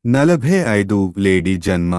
నలభై ఐదు లేడీ జన్మ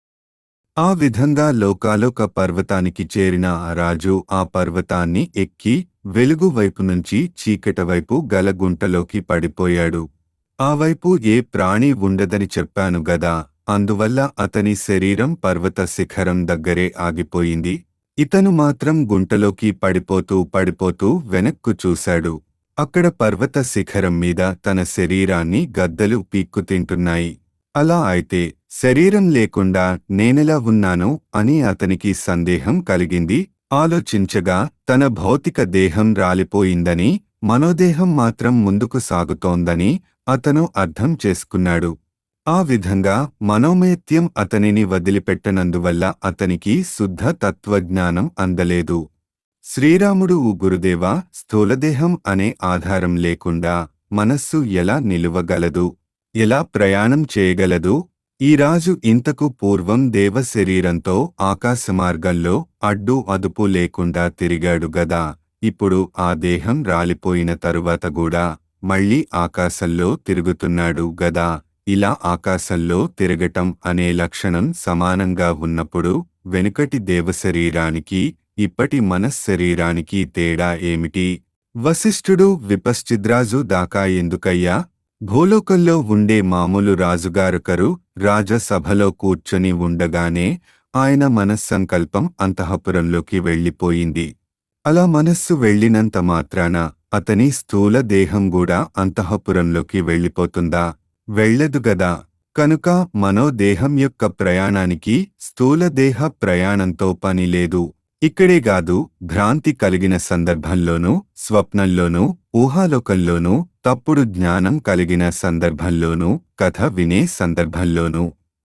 ఆ విధంగా లోకాలోక పర్వతానికి చేరిన ఆ రాజు ఆ పర్వతాన్ని ఎక్కి వెలుగు వైపు నుంచి చీకట వైపు గల గుంటలోకి పడిపోయాడు ఆ వైపు ఏ ప్రాణి ఉండదని చెప్పాను గదా అందువల్ల అతని శరీరం పర్వత శిఖరం దగ్గరే ఆగిపోయింది ఇతను మాత్రం గుంటలోకి పడిపోతూ పడిపోతూ వెనక్కు చూశాడు అక్కడ పర్వత శిఖరం మీద తన శరీరాన్ని గద్దలు పీక్కు తింటున్నాయి అలా అయితే శరీరం లేకుండా నేనెలా ఉన్నాను అని అతనికి సందేహం కలిగింది ఆలోచించగా తన భౌతిక దేహం రాలిపోయిందని మనోదేహం మాత్రం ముందుకు సాగుతోందని అతను అర్థం చేసుకున్నాడు ఆ విధంగా మనోమేత్యం అతనిని వదిలిపెట్టనందువల్ల అతనికి శుద్ధ తత్వజ్ఞానం అందలేదు శ్రీరాముడు "ఊ గురుదేవా స్థూలదేహం అనే ఆధారం లేకుండా మనస్సు ఎలా నిలువగలదు ఎలా ప్రయాణం చేయగలదు ఈ రాజు ఇంతకు పూర్వం దేవ శరీరంతో ఆకాశమార్గంలో అడ్డు అదుపు లేకుండా తిరిగాడు గదా ఇప్పుడు ఆ దేహం రాలిపోయిన తరువాత కూడా మళ్ళీ ఆకాశంలో తిరుగుతున్నాడు గదా ఇలా ఆకాశంలో తిరగటం అనే లక్షణం సమానంగా ఉన్నప్పుడు వెనుకటి దేవశరీరానికి ఇప్పటి మనశ్శరీరానికి తేడా ఏమిటి వశిష్ఠుడు విపశ్చిద్రాజు దాకా ఎందుకయ్యా భూలోకంలో ఉండే మామూలు రాజుగారొకరు రాజసభలో కూర్చొని ఉండగానే ఆయన మనస్సంకల్పం అంతఃపురంలోకి వెళ్ళిపోయింది అలా మనస్సు వెళ్ళినంత మాత్రాన అతని స్థూల దేహం కూడా అంతఃపురంలోకి వెళ్ళిపోతుందా వెళ్ళదు గదా కనుక మనోదేహం యొక్క ప్రయాణానికి స్థూలదేహ ప్రయాణంతో పని లేదు ఇక్కడే గాదు భ్రాంతి కలిగిన సందర్భంలోనూ స్వప్నంలోనూ ఊహాలోకంలోనూ తప్పుడు జ్ఞానం కలిగిన సందర్భంలోనూ కథ వినే సందర్భంలోనూ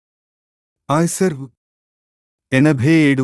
ఆయ్సర్ ఎనభై ఏడు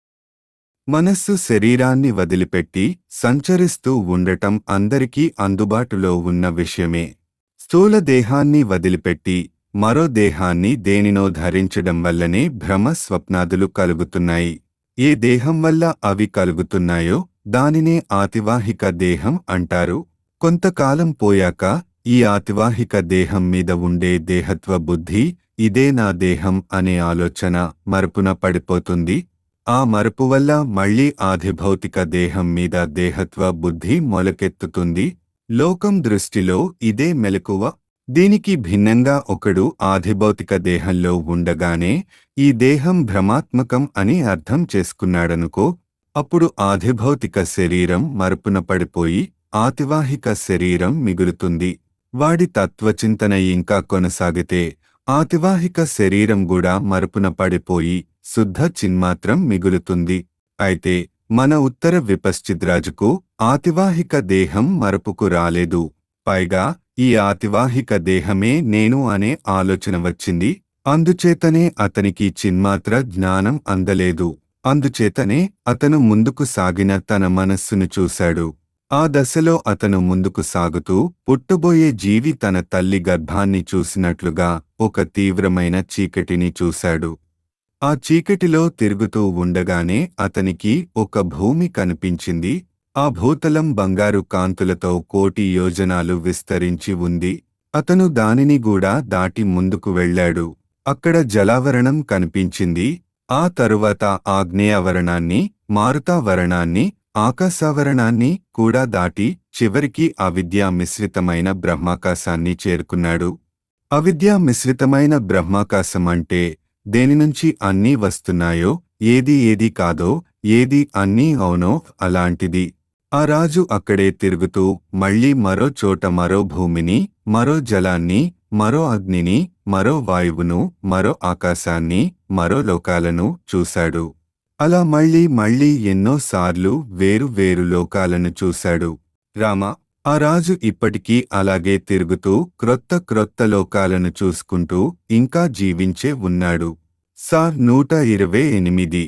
మనస్సు శరీరాన్ని వదిలిపెట్టి సంచరిస్తూ ఉండటం అందరికీ అందుబాటులో ఉన్న విషయమే స్థూల దేహాన్ని వదిలిపెట్టి మరో దేహాన్ని దేనినో ధరించడం వల్లనే భ్రమ స్వప్నాదులు కలుగుతున్నాయి ఏ దేహం వల్ల అవి కలుగుతున్నాయో దానినే ఆతివాహిక దేహం అంటారు కొంతకాలం పోయాక ఈ ఆతివాహిక దేహం మీద ఉండే దేహత్వ బుద్ధి ఇదే నా దేహం అనే ఆలోచన మరుపున పడిపోతుంది ఆ మరుపు వల్ల మళ్లీ ఆధిభౌతిక దేహం మీద దేహత్వ బుద్ధి మొలకెత్తుతుంది లోకం దృష్టిలో ఇదే మెలకువ దీనికి భిన్నంగా ఒకడు ఆధిభౌతిక దేహంలో ఉండగానే ఈ దేహం భ్రమాత్మకం అని అర్థం చేసుకున్నాడనుకో అప్పుడు ఆధిభౌతిక శరీరం మరుపున పడిపోయి ఆతివాహిక శరీరం మిగులుతుంది వాడి తత్వచింతన ఇంకా కొనసాగితే ఆతివాహిక శరీరం కూడా మరుపున పడిపోయి శుద్ధ చిన్మాత్రం మిగులుతుంది అయితే మన ఉత్తర విపశ్చిద్రాజుకు ఆతివాహిక దేహం మరపుకు రాలేదు పైగా ఈ ఆతివాహిక దేహమే నేను అనే ఆలోచన వచ్చింది అందుచేతనే అతనికి చిన్మాత్ర జ్ఞానం అందలేదు అందుచేతనే అతను ముందుకు సాగిన తన మనస్సును చూశాడు ఆ దశలో అతను ముందుకు సాగుతూ పుట్టబోయే జీవి తన తల్లి గర్భాన్ని చూసినట్లుగా ఒక తీవ్రమైన చీకటిని చూశాడు ఆ చీకటిలో తిరుగుతూ ఉండగానే అతనికి ఒక భూమి కనిపించింది ఆ భూతలం బంగారు కాంతులతో కోటి యోజనాలు విస్తరించి ఉంది అతను దానిని కూడా దాటి ముందుకు వెళ్ళాడు అక్కడ జలావరణం కనిపించింది ఆ తరువాత ఆగ్నేయావరణాన్ని మారుతావరణాన్ని ఆకాశావరణాన్ని కూడా దాటి చివరికి అవిద్యా మిశ్రితమైన బ్రహ్మాకాశాన్ని చేరుకున్నాడు అవిద్యా మిశ్రితమైన బ్రహ్మాకాశం అంటే దేని నుంచి అన్నీ వస్తున్నాయో ఏది ఏది కాదో ఏది అన్నీ అవునో అలాంటిది ఆ రాజు అక్కడే తిరుగుతూ మళ్ళీ మరో చోట మరో భూమిని మరో జలాన్ని మరో అగ్నిని మరో వాయువును మరో ఆకాశాన్ని మరో లోకాలను చూశాడు అలా మళ్ళీ మళ్ళీ ఎన్నోసార్లు వేరు వేరు లోకాలను చూశాడు రామ ఆ రాజు ఇప్పటికీ అలాగే తిరుగుతూ క్రొత్త క్రొత్త లోకాలను చూసుకుంటూ ఇంకా జీవించే ఉన్నాడు సార్ నూట ఇరవై ఎనిమిది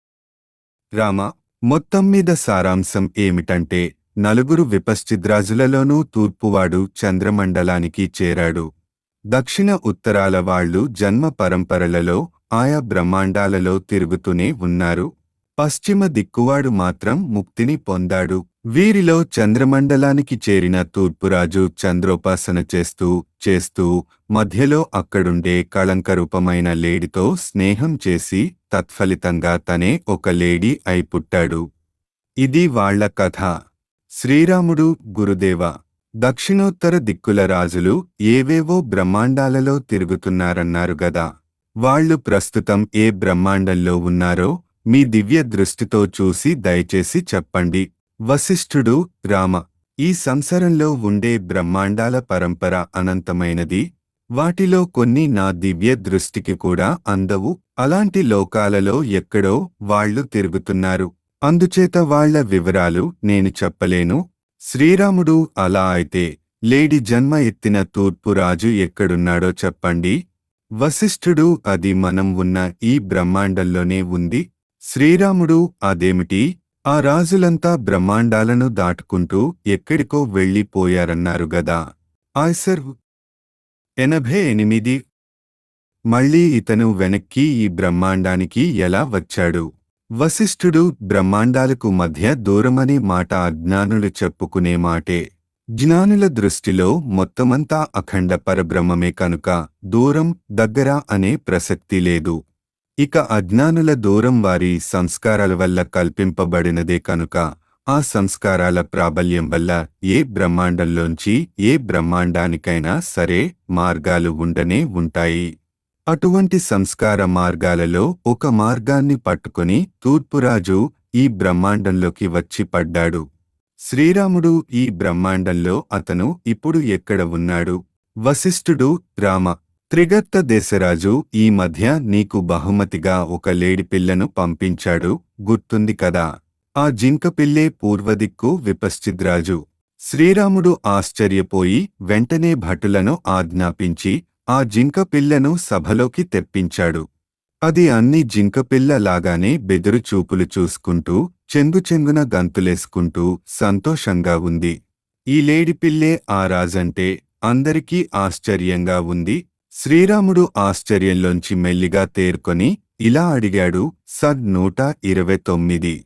రామ మొత్తం మీద సారాంశం ఏమిటంటే నలుగురు విపశ్చిద్రాజులలోనూ తూర్పువాడు చంద్రమండలానికి చేరాడు దక్షిణ ఉత్తరాల వాళ్ళు జన్మ పరంపరలలో ఆయా బ్రహ్మాండాలలో తిరుగుతూనే ఉన్నారు పశ్చిమ దిక్కువాడు మాత్రం ముక్తిని పొందాడు వీరిలో చంద్రమండలానికి చేరిన తూర్పురాజు చంద్రోపాసన చేస్తూ చేస్తూ మధ్యలో అక్కడుండే కళంకరూపమైన లేడితో స్నేహం చేసి తత్ఫలితంగా తనే ఒక లేడీ అయి పుట్టాడు ఇది వాళ్ళ కథ శ్రీరాముడు గురుదేవ దక్షిణోత్తర దిక్కుల రాజులు ఏవేవో బ్రహ్మాండాలలో తిరుగుతున్నారన్నారు గదా వాళ్ళు ప్రస్తుతం ఏ బ్రహ్మాండంలో ఉన్నారో మీ దివ్య దృష్టితో చూసి దయచేసి చెప్పండి వశిష్ఠుడు రామ ఈ సంసారంలో ఉండే బ్రహ్మాండాల పరంపర అనంతమైనది వాటిలో కొన్ని నా దివ్య దృష్టికి కూడా అందవు అలాంటి లోకాలలో ఎక్కడో వాళ్ళు తిరుగుతున్నారు అందుచేత వాళ్ళ వివరాలు నేను చెప్పలేను శ్రీరాముడు అలా అయితే లేడి జన్మ ఎత్తిన తూర్పు రాజు ఎక్కడున్నాడో చెప్పండి వశిష్ఠుడు అది మనం ఉన్న ఈ బ్రహ్మాండంలోనే ఉంది శ్రీరాముడు అదేమిటి ఆ రాజులంతా బ్రహ్మాండాలను దాటుకుంటూ ఎక్కడికో వెళ్ళిపోయారన్నారు గదా ఆయ్సర్ ఎనభై ఎనిమిది మళ్ళీ ఇతను వెనక్కి ఈ బ్రహ్మాండానికి ఎలా వచ్చాడు వశిష్ఠుడు బ్రహ్మాండాలకు మధ్య దూరమనే మాట అజ్ఞానులు చెప్పుకునే మాటే జ్ఞానుల దృష్టిలో మొత్తమంతా అఖండ పరబ్రహ్మమే కనుక దూరం దగ్గర అనే ప్రసక్తి లేదు ఇక అజ్ఞానుల దూరం వారి సంస్కారాల వల్ల కల్పింపబడినదే కనుక ఆ సంస్కారాల ప్రాబల్యం వల్ల ఏ బ్రహ్మాండంలోంచి ఏ బ్రహ్మాండానికైనా సరే మార్గాలు ఉండనే ఉంటాయి అటువంటి సంస్కార మార్గాలలో ఒక మార్గాన్ని పట్టుకొని తూర్పురాజు ఈ బ్రహ్మాండంలోకి వచ్చి పడ్డాడు శ్రీరాముడు ఈ బ్రహ్మాండంలో అతను ఇప్పుడు ఎక్కడ ఉన్నాడు వశిష్ఠుడు రామ త్రిగర్త దేశరాజు ఈ మధ్య నీకు బహుమతిగా ఒక లేడిపిల్లను పంపించాడు గుర్తుంది కదా ఆ జింకపిల్లే పూర్వదిక్కు విపశ్చిద్రాజు శ్రీరాముడు ఆశ్చర్యపోయి వెంటనే భటులను ఆజ్ఞాపించి ఆ జింకపిల్లను సభలోకి తెప్పించాడు అది అన్ని జింకపిల్లలాగానే బెదురు చూపులు చూసుకుంటూ చెంగుచెంగున గంతులేసుకుంటూ సంతోషంగా ఉంది ఈ లేడిపిల్లే ఆ రాజంటే అందరికీ ఆశ్చర్యంగా ఉంది శ్రీరాముడు ఆశ్చర్యంలోంచి మెల్లిగా తేరుకొని ఇలా అడిగాడు సద్ నూట ఇరవై తొమ్మిది